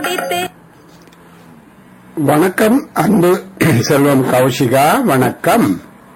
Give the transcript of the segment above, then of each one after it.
குடித்து வணக்கம் அன்பு செல்வம் கௌஷிகா வணக்கம்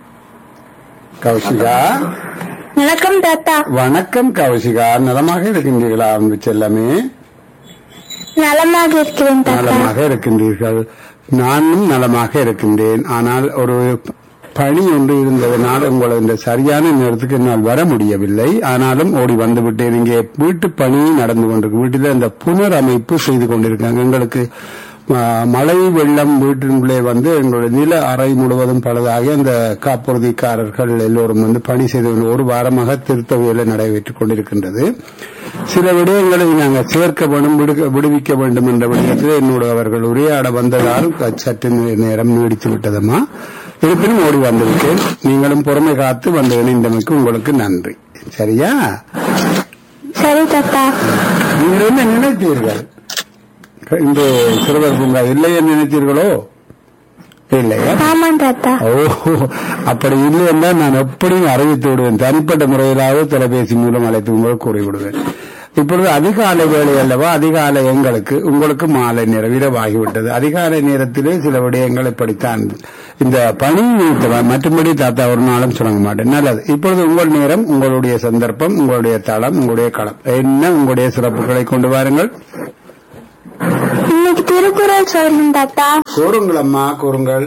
கௌஷிகா வணக்கம் தாத்தா வணக்கம் கௌஷிகா நலமாக இருக்கின்றீர்களா அன்பு செல்லமே நலமாக இருக்கிறேன் தாத்தா நலமாக இருக்கின்றீர்கள் நானும் நலமாக இருக்கின்றேன் ஆனால் ஒரு பணி ஒன்று இருந்ததனால் உங்களை இந்த சரியான நேரத்துக்கு என்னால் வர முடியவில்லை ஆனாலும் ஓடி வந்து விட்டேன் இங்கே வீட்டு பணி நடந்து கொண்டிருக்கு வீட்டில் இந்த புனரமைப்பு செய்து கொண்டிருக்காங்க எங்களுக்கு ஆ, மழை வெள்ளம் வீட்டினுள்ளே வந்து எங்களுடைய நில அறை முழுவதும் பழுதாகி அந்த காப்புறுதிக்காரர்கள் எல்லோரும் வந்து பணி செய்து கொண்டு ஒரு வாரமாக திருத்த வேலை நடைபெற்றுக் கொண்டிருக்கின்றது சில விடயங்களை நாங்கள் சேர்க்க வேண்டும் விடுக்க- விடுவிக்க வேண்டும் என்ற விடயத்தில் என்னோடு அவர்கள் உரையாட வந்ததால் சற்று நே- நேரம் நீடித்து விட்டதம்மா இருப்பினும் ஓடி வந்துவிட்டேன் நீங்களும் பொறுமை காத்து வந்து இணைந்தமைக்கு உங்களுக்கு நன்றி சரியா சரி தாத்தா நீங்கள் என்ன நினைத்தீர்கள் இந்த சிறுவர் பூங்கா இல்லை என்று நினைத்தீர்களோ இல்லையா ஆமாம் தாத்தா ஓ அப்படி இல்லை என்றால் நான் எப்படியும் அறிவித்து விடுவேன் தனிப்பட்ட முறையிலாவது தொலைபேசி மூலம் அழைத்து உங்களுக்கு கூறிவிடுவேன் இப்பொழுது அதிகாலை வேலை அல்லவா அதிகாலை எங்களுக்கு உங்களுக்கு மாலை நேரம் இரவாகிவிட்டது அதிகாலை நேரத்திலே சில விடயங்களை படித்தான் இந்த பணி நிமித்தம் மற்றபடி தாத்தா ஒரு நாளும் சொல்ல மாட்டேன் நல்லது இப்பொழுது உங்கள் நேரம் உங்களுடைய சந்தர்ப்பம் உங்களுடைய தளம் உங்களுடைய களம் என்ன உங்களுடைய சிறப்புகளை கொண்டு வாருங்கள் இன்னைக்கு திருக்குறள் சொல்லணும் தாத்தா கூறுங்கள் அம்மா கூறுங்கள்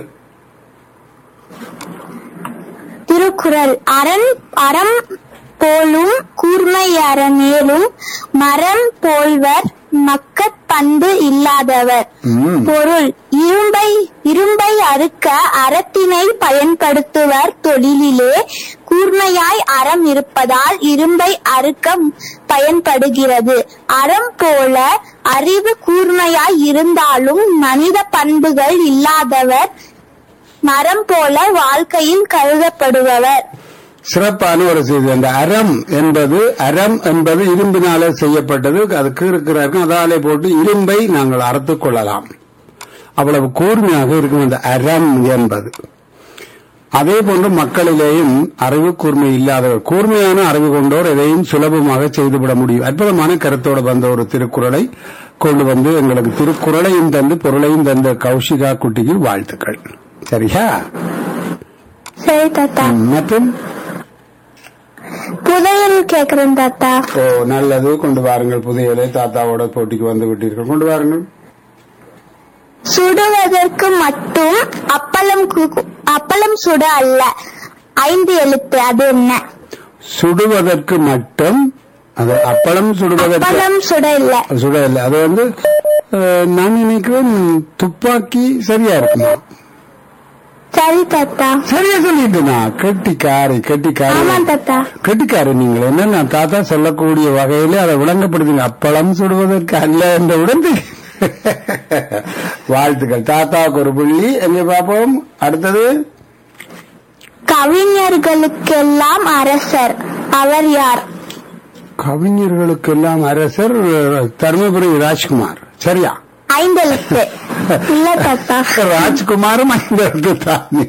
திருக்குறள் அரண் அறம் போலும் கூர்மை அறநேரும் மரம் போல்வர் மக்கட் பண்பு இல்லாதவர் ம். பொருள் இரும்பை இரும்பை அறுக்க அறத்தினை பயன்படுத்துவர் தொழிலிலே கூர்மையாய் அறம் இருப்பதால் இரும்பை அறுக்க பயன்படுகிறது அறம் போல அறிவு கூர்மையாய் இருந்தாலும் மனித பண்புகள் இல்லாதவர் மரம் போல வாழ்க்கையில் கருதப்படுபவர் சிறப்பான ஒரு செய்தி அந்த அறம் என்பது அறம் என்பது இரும்பினால செய்யப்பட்டது அது கீறுக்கிறார்கள் அதாலே போட்டு இரும்பை நாங்கள் அறுத்துக் கொள்ளலாம் அவ்வளவு கூர்மையாக இருக்கும் அந்த அறம் என்பது அதே போன்று மக்களிலேயும் அறிவு கூர்மை இல்லாதவர் கூர்மையான அறிவு கொண்டோர் எதையும் சுலபமாக செய்துவிட முடியும் அற்புதமான கருத்தோடு வந்த ஒரு திருக்குறளை கொண்டு வந்து எங்களுக்கு திருக்குறளையும் தந்து பொருளையும் தந்த கௌஷிகா குட்டிக்கு வாழ்த்துக்கள் சரியா சரி தாத்தா ம், மற்றும் புதையல் கேக்குறேன் தாத்தா ஓ நல்லது கொண்டு வாருங்கள் புதையலை தாத்தாவோட போட்டிக்கு வந்து விட்டீர்கள் கொண்டு வாருங்கள் சுடுவதற்கு மட்டும் அப்பளம் கு- அப்பளம் சுட அல்ல ஐந்து எழுத்து அது என்ன சுடுவதற்கு மட்டும் அது அப்பளம் சுடுவதற்கு அப்பளம் சுட இல்ல சுட இல்லை அது வந்து அஹ், நான் நினைக்கிறேன் துப்பாக்கி சரியா இருக்குமா சரி தாத்தா சரியா சொல்லிட்டுனா கெட்டிக்காரி கெட்டிக்காரி ஆமா தாத்தா கெட்டிக்காரி நீங்கள் என்ன நான் தாத்தா சொல்லக்கூடிய வகையில அதை விளங்கப்படுத்துங்க அப்பளம் சுடுவதற்கு அல்ல என்ற உடனே வாழ்த்துக்கள் தாத்தாவுக்கு ஒரு புள்ளி எங்க பார்ப்போம் அடுத்தது கவிஞர்களுக்கெல்லாம் அரசர் அவர் யார் கவிஞர்களுக்கெல்லாம் அரசர் தருமபுரி ராஜ்குமார் சரியா ஐந்து எழுத்து இல்ல தாத்தா ராஜ்குமாரும் ஐந்து எழுத்து தானே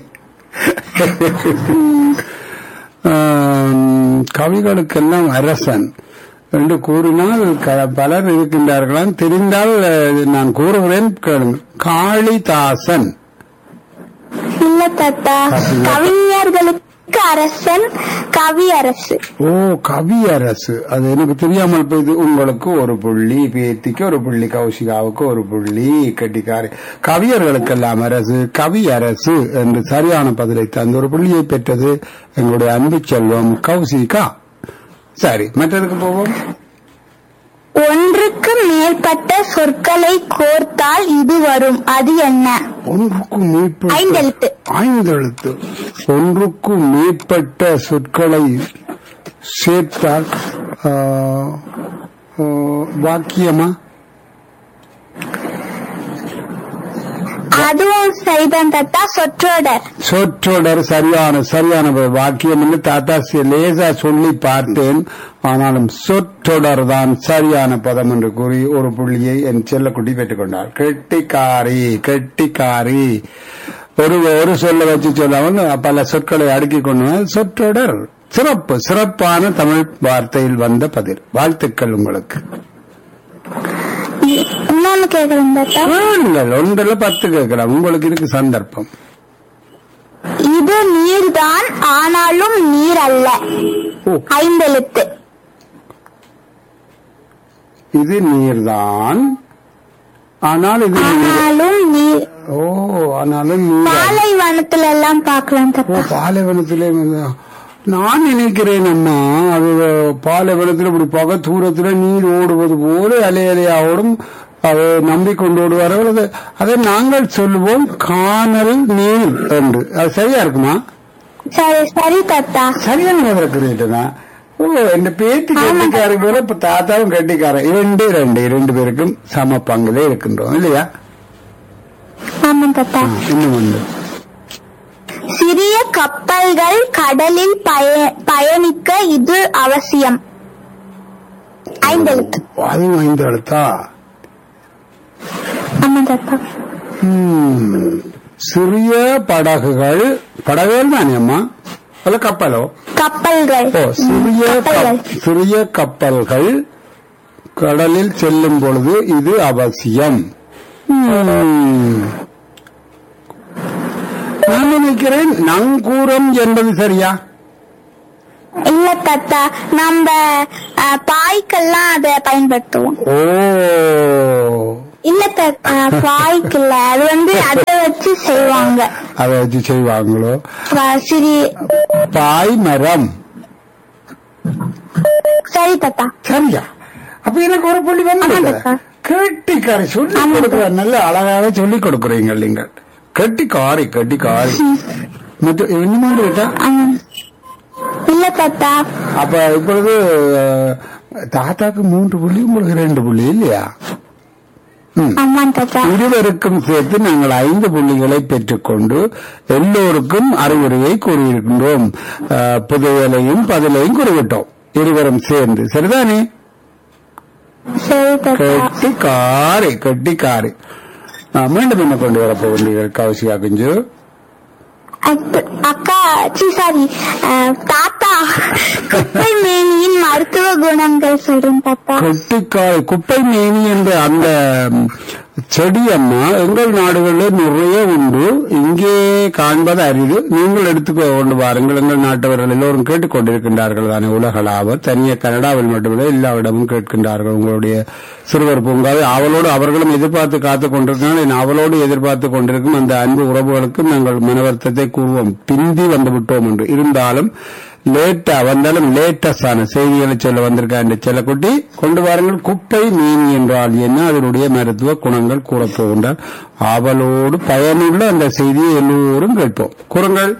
ஆம், கவிகளுக்கெல்லாம் அரசன் என்று கூறினால் க- பலர் இருக்கின்றார்களாம் தெரிந்தால் அஹ், நான் கூறுகிறேன் கேளுங்கள் காளிதாசன் இல்ல தாத்தா கவிஞர்களுக்கு அரசன் கவி அரசு ஓ கவி அரசு அது எனக்கு தெரியாமல் போயிது உங்களுக்கு ஒரு புள்ளி பேத்திக்கு ஒரு புள்ளி கௌஷிகாவுக்கு ஒரு புள்ளி கெட்டிக்காரி கவியர்களுக்கெல்லாம் அரசு கவி அரசு என்று சரியான பதிலை தந்து ஒரு புள்ளியை பெற்றது எங்களுடைய அன்பு செல்வம் கௌசிகா சரி மற்றதுக்கு போவோம் ஒன்றுக்கு மேற்பட்ட சொற்களை கோர்த்தால் இது வரும் அது என்ன ஒன்றுக்கும் மேற்பட்ட ஐந்தெழுத்து. ஐந்தெழுத்து ஒன்றுக்கும் மேற்பட்ட சொற்களை சேர்த்தால் ஆ, ஆ, வாக்கியமா அதுவும் சரிதான் தாத்தா சொற்றொடர் சொற்றொடர் சரியான சரியான ப- வாக்கியம் என்று தாத்தா சி- லேசா சொல்லி பார்த்தேன் ஆனாலும் சொற்றொடர் தான் சரியான பதம் என்று கூறி ஒரு புள்ளியை என் செல்லக்குட்டி பெற்றுக் கொண்டார் கெட்டிக்காரி கெட்டிக்காரி ஒரு ஒரு சொல்ல வச்சு சொல்லாமல் பல சொற்களை அடுக்கிக் கொண்டு வந்தால் சொற்றொடர் சிறப்பு சிறப்பான தமிழ் வார்த்தையில் வந்த பதில் வாழ்த்துக்கள் உங்களுக்கு இன்னொன்னு கேக்குறேன் தாத்தா கேளுங்கள் ஒன்றில் பத்து கேட்கலாம் உங்களுக்கு இருக்கு சந்தர்ப்பம் இது நீர்தான் ஆனாலும் நீர் அல்ல ஓ ஐந்தெழுத்து இது நீர்தான் ஆனால் இது நீர் ஆனாலும் நீர் ஓ ஆனாலும் நீர் பாலைவனத்துல எல்லாம் பார்க்கலாம் ஓ தாத்தா பாலைவனத்திலே வந்து- நான் நினைக்கிறேன் அம்மா அது பாலைவனத்தில் இப்படி பக தூரத்துல நீர் ஓடுவது போல அலை அலையா ஓடும் அதை நம்பிக்கொண்டு ஓடுவார்கள் அது அதை நாங்கள் சொல்லுவோம் காணல் நீர் என்று அது சரியா இருக்குமா சரி சரி தாத்தா சரியான இருக்கிறீட்டா ஓ என் பேத்தி கட்டிக்கார போல இப்ப தாத்தாவும் கட்டிக்காரன் இரண்டு ரெண்டு இரண்டு பேருக்கும் சம பங்குல இருக்கின்றோம் இல்லையா ஆமா தாத்தா ஆ, இன்னும் ஒன்று சிறிய கப்பல்கள் கடலில் பய- பயணிக்க இது அவசியம் ஐந்தெழுத்து அதுவும் ஐந்து எழுத்தா ஆமா தாத்தா ம், சிறிய படகுகள் படகுகள் தானே அம்மா அல்ல கப்பலோ கப்பல்கள் ஓ சிறிய கப்- கப்பல்கள் சிறிய கப்பல்கள் கடலில் செல்லும் பொழுது இது அவசியம் ம். நான் நினைக்கிறேன் நங்கூரம் என்பது சரியா இல்ல தாத்தா நம்ம அஹ், பாய்க்கெல்லாம் அதை பயன்படுத்துவோம் ஓ இல்ல தாத்தா பாய்க்கு இல்ல அது வந்து அதை வச்சு செய்வாங்க அதை வச்சு செய்வாங்களோ வ- சிறி பாய் மரம் சரி தாத்தா சரியா அப்ப எனக்கு ஒரு புள்ளி வந்து ஆமாக்கா. கெட்டிக்காரி சொல்லி கொடுக்குற நல்ல அழகாக சொல்லி கொடுக்குறீங்க நீங்கள் கெட்டிக்காரி கெட்டிக்காரி மற்றும் இன்னும் கேட்டா ஆம். இல்ல தாத்தா அப்ப இப்பொழுது அஹ், தாத்தாக்கு மூன்று புள்ளி உங்களுக்கு ரெண்டு புள்ளி இல்லையா ம். ஆமா தாத்தா இருவருக்கும் சேர்த்து நாங்கள் ஐந்து புள்ளிகளை பெற்றுக்கொண்டு எல்லோருக்கும் அறிவுரையை கூறியிருக்கின்றோம் அஹ், புதையலையும் பதிலையும் கூறிவிட்டோம் இருவரும் சேர்ந்து சரிதானே சரி தாத்தா கெட்டிக்காரி கெட்டிக்காரி ஆ, மீண்டும் என்ன கொண்டு வர போகின்றீர்கள் கௌசியா குஞ்சு அத்த- அக்கா சி சாரி தாத்தா குப்பை மேனியின் மருத்துவ குணங்கள் சொல்றேன் தாத்தா கெட்டிக்காய் குப்பை மேனி என்ற அந்த ம், செடி அம்மா எங்கள் நாடுகளில் நிறைய உண்டு இங்கே காண்பது அரிது நீங்கள் எடுத்துக்கொ கொண்டு வாருங்கள் எங்கள் நாட்டவர்கள் எல்லோரும் கேட்டுக்கொண்டிருக்கின்றார்கள் தானே உலகளாவ தனியே கனடாவில் மட்டுமில்லை எல்லா இடமும் கேட்கின்றார்கள் உங்களுடைய சிறுவர் பூங்காவை அவளோடு அவர்களும் எதிர்பார்த்து காத்துக் கொண்டிருக்கிறார்கள் அவளோடு எதிர்பார்த்து கொண்டிருக்கும் அந்த அன்பு உறவுகளுக்கும் நாங்கள் மனவர்த்தத்தை கூறுவோம் பிந்தி வந்து விட்டோம் என்று இருந்தாலும் லேட்டா வந்தாலும் லேட்டஸ்ட் ஆன செய்திகளை சொல்ல வந்திருக்க அந்த செல்லக்குட்டி கொண்டு வாருங்கள் குப்பை மீன் என்றால் என்ன அதனுடைய மருத்துவ குணங்கள் கூறப்போகின்றார் அவளோடு பயனுள்ள அந்த செய்தியை எல்லோரும் கேட்போம் கூறுங்கள்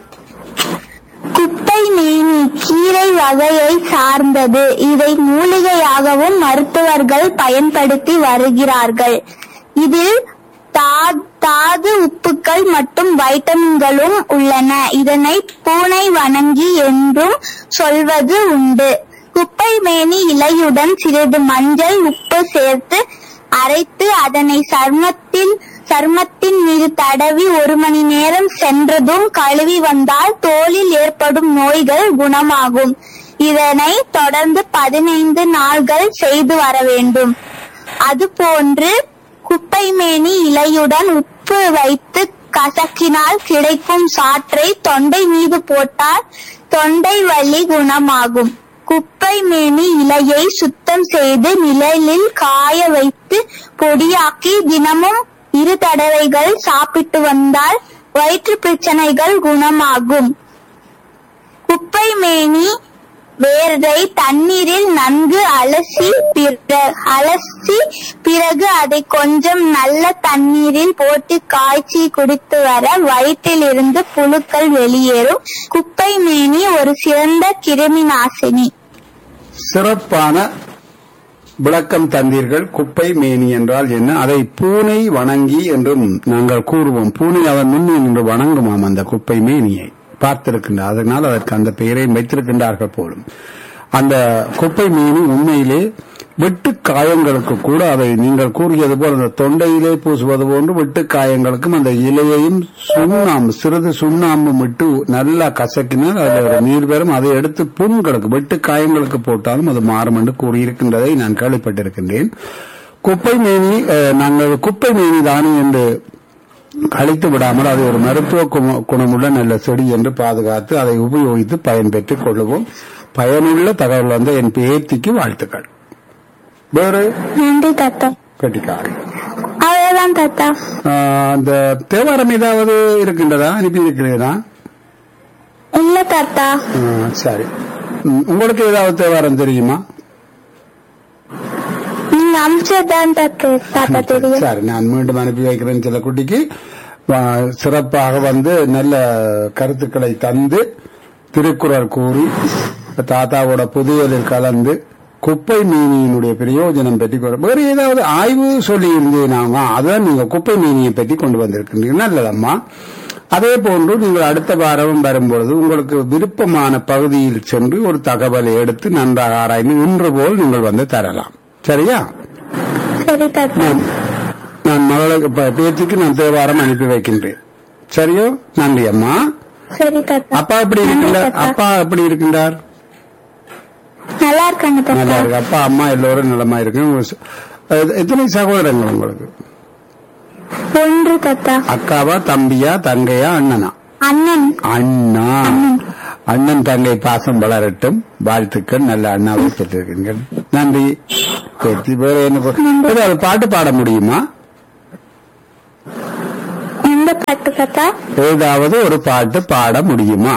குப்பை மேனி கீரை வகையை சார்ந்தது இதை மூலிகையாகவும் மருத்துவர்கள் பயன்படுத்தி வருகிறார்கள் இதில் தா- தாது உப்புக்கள் மற்றும் வைட்டமின்களும் உள்ளன இதனை பூனை வணங்கி என்றும் சொல்வது உண்டு குப்பை மேனி இலையுடன் சிறிது மஞ்சள் உப்பு சேர்த்து அரைத்து அதனை சர்மத்தில் சர்மத்தின் மீது தடவி ஒரு மணி நேரம் சென்றதும் கழுவி வந்தால் தோலில் ஏற்படும் நோய்கள் குணமாகும் இதனை தொடர்ந்து பதினைந்து நாள்கள் செய்து வர வேண்டும் அதுபோன்று குப்பைமேனி இலையுடன் உப்பு வைத்து கசக்கினால் கிடைக்கும் சாற்றை தொண்டை மீது போட்டால் தொண்டை வலி குணமாகும் குப்பை மேனி இலையை சுத்தம் செய்து நிழலில் காய வைத்து பொடியாக்கி தினமும் இரு தடவைகள் சாப்பிட்டு வந்தால் வயிற்று பிரச்சனைகள் குணமாகும் குப்பை மேனி வேரை தண்ணீரில் நன்கு அலசி பிற- அலசி பிறகு அதை கொஞ்சம் நல்ல தண்ணீரில் போட்டு காய்ச்சி குடித்து வர வயிற்றில் இருந்து புழுக்கள் வெளியேறும் குப்பை மேனி ஒரு சிறந்த கிருமி நாசினி சிறப்பான விளக்கம் தந்தீர்கள் குப்பை மேனி என்றால் என்ன அதை பூனை வணங்கி என்றும் நாங்கள் கூறுவோம் பூனை அவன் முன்னே நின்று வணங்குமாம் அந்த குப்பை மேனியை பார்த்திருக்கின்றார் அதனால் அதற்கு அந்த பெயரை வைத்திருக்கின்றார்கள் போலும் அந்த குப்பை மேனி உண்மையிலே வெட்டு காயங்களுக்கு கூட அதை நீங்கள் கூறியது போல் அந்த தொண்டையிலே பூசுவது போன்று வெட்டு காயங்களுக்கும் அந்த இலையையும் சுண்ணாம்பு சிறிது சுண்ணாம்பு விட்டு நல்லா கசக்கினால் அதில் ஒரு நீர் பெறும் அதை எடுத்து புண்களுக்கு வெட்டு காயங்களுக்கு போட்டாலும் அது மாறும் என்று கூறியிருக்கின்றதை நான் கேள்விப்பட்டிருக்கின்றேன் குப்பை மேனி அஹ், நாங்கள் குப்பை மேனி தானே என்று கழித்து விடாமல் அது ஒரு மருத்துவ குண- குணமுள்ள நல்ல செடி என்று பாதுகாத்து அதை உபயோகித்து பயன்பெற்றுக் கொள்ளுவோம் பயனுள்ள தகவல் வந்து என் பேத்திக்கு வாழ்த்துக்கள் வேறு நன்றி தாத்தா கட்டிக்காரி அவ்வளவுதான் தாத்தா அந்த தேவாரம் ஏதாவது இருக்கின்றதா அனுப்பி இருக்கிறீரா இல்ல தாத்தா சரி ம், உங்களுக்கு ஏதாவது தேவாரம் தெரியுமா நீங்க அமிச்சதான் தாத்தா தாத்தா தெரியும் சரி நான் மீண்டும் அனுப்பி வைக்கிறேன் சில குட்டிக்கு வா, சிறப்பாக வந்து நல்ல கருத்துக்களை தந்து திருக்குறள் கூறி தாத்தாவோட புதையலில் கலந்து குப்பை மீனியினுடைய பிரயோஜனம் பற்றி கூற வேறு ஏதாவது ஆய்வு சொல்லி இருந்தீங்கன்னா அதான் நீங்க குப்பை மீனியை பற்றி கொண்டு வந்திருக்கீங்க நல்லதம்மா அதே போன்று நீங்கள் அடுத்த வாரம் வரும்பொழுது உங்களுக்கு விருப்பமான பகுதியில் சென்று ஒரு தகவலை எடுத்து நன்றாக ஆராய்ந்து இன்று போல் நீங்கள் வந்து தரலாம் சரியா சரி தாத்தா நான் நான் மகளுக்கு ப- பேத்திக்கு நான் தேவாரம் அனுப்பி வைக்கின்றேன் சரியோ நன்றி அம்மா சரி தாத்தா அப்பா எப்படி நன்றி இருக்கின்றார் தாத்தா. அப்பா எப்படி இருக்கின்றார் நல்லா இருக்காங்க நல்லா தாத்தா இருக்கு அப்பா அம்மா எல்லோரும் நலமா இருக்கு உங்க ச- எ- எத்தனை சகோதரங்கள் உங்களுக்கு ஒன்று தாத்தா அக்காவா தம்பியா தங்கையா அண்ணனா அண்ணன் அண்ணா அண்ணன் தங்கை பாசம் வளரட்டும் வாழ்த்துக்கள் நல்ல அண்ணாவை பெற்றிருக்கீர்கள் நன்றி பேத்தி வேற என்ன ப- ஏதாவது பாட்டு பாட முடியுமா எந்த பாட்டு தாத்தா ஏதாவது ஒரு பாட்டு பாட முடியுமா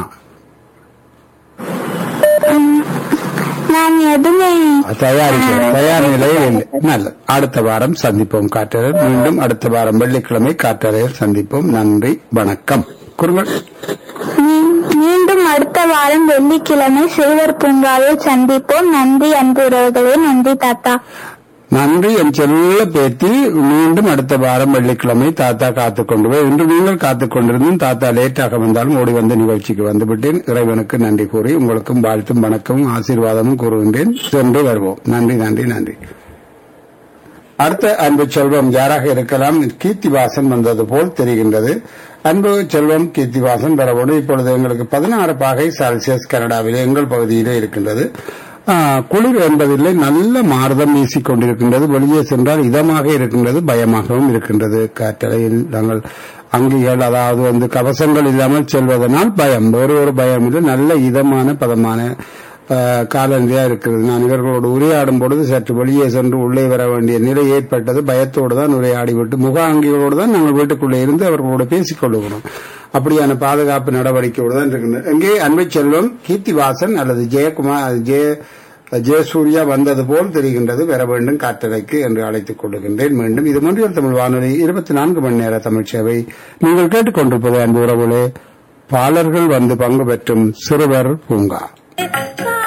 உம், நான் எதுவுமே தயாரிக்கிறேன் தயார் நிலையில் இல்லை நல்லது அடுத்த வாரம் சந்திப்போம் காற்றலையில் மீண்டும் அடுத்த வாரம் வெள்ளிக்கிழமை காற்றலையில் சந்திப்போம் நன்றி வணக்கம் குறுங்கள் மீ- மீண்டும் அடுத்த வாரம் வெள்ளிக்கிழமை சிறுவர் பூங்காவில் சந்திப்போம் நன்றி அன்பு உறவுகளே நன்றி தாத்தா நன்றி என் செல்ல பேத்தி மீண்டும் அடுத்த வாரம் வெள்ளிக்கிழமை தாத்தா காத்துக் கொண்டு போய் இன்று நீங்கள் காத்துக் கொண்டிருந்தும் தாத்தா லேட்டாக வந்தாலும் ஓடி வந்த நிகழ்ச்சிக்கு வந்துவிட்டேன் இறைவனுக்கு நன்றி கூறி உங்களுக்கும் வாழ்த்தும் வணக்கமும் ஆசீர்வாதமும் கூறுகின்றேன் சென்று வருவோம் நன்றி நன்றி நன்றி அடுத்த அன்பு செல்வம் யாராக இருக்கலாம் கீர்த்திவாசன் வந்தது போல் தெரிகின்றது அன்பு செல்வம் கீர்த்திவாசன் வரவோடு இப்பொழுது எங்களுக்கு பதினாறு பாகை செல்சியஸ் கனடாவிலே எங்கள் பகுதியிலே இருக்கின்றது ஆ, குளிர் என்பதில்லை நல்ல மாறுதம் வீசிக் கொண்டிருக்கின்றது வெளியே சென்றால் இதமாக இருக்கின்றது பயமாகவும் இருக்கின்றது காற்றலையில் நாங்கள் அங்கிகள் அதாவது வந்து கவசங்கள் இல்லாமல் செல்வதனால் பயம் வேறு ஒரு பயம் இல்லை நல்ல இதமான பதமான ஆஹ் காலநிலையா இருக்கிறது நான் இவர்களோடு உரையாடும் பொழுது சற்று வெளியே சென்று உள்ளே வர வேண்டிய நிலை ஏற்பட்டது பயத்தோடு தான் உரையாடிவிட்டு முக அங்கிகளோடு தான் நாங்கள் வீட்டுக்குள்ளே இருந்து அவர்களோடு பேசிக் கொள்ளுகிறோம் அப்படியான பாதுகாப்பு நடவடிக்கையோடு தான் இருக்கின்றன எங்கே அன்பை செல்வம் கீர்த்திவாசன் அல்லது ஜெயக்குமார் ஜெய ஜெயசூர்யா வந்தது போல் தெரிகின்றது பெற வேண்டும் காற்றலைக்கு என்று அழைத்துக் கொள்ளுகின்றேன் மீண்டும் இது மொழியல் தமிழ் வானொலி இருபத்தி நான்கு மணி நேர தமிழ் சேவை நீங்கள் கேட்டுக்கொண்டிருப்பது அன்பு உறவுகளே பாலர்கள் வந்து பங்கு பெற்றும் சிறுவர் பூங்கா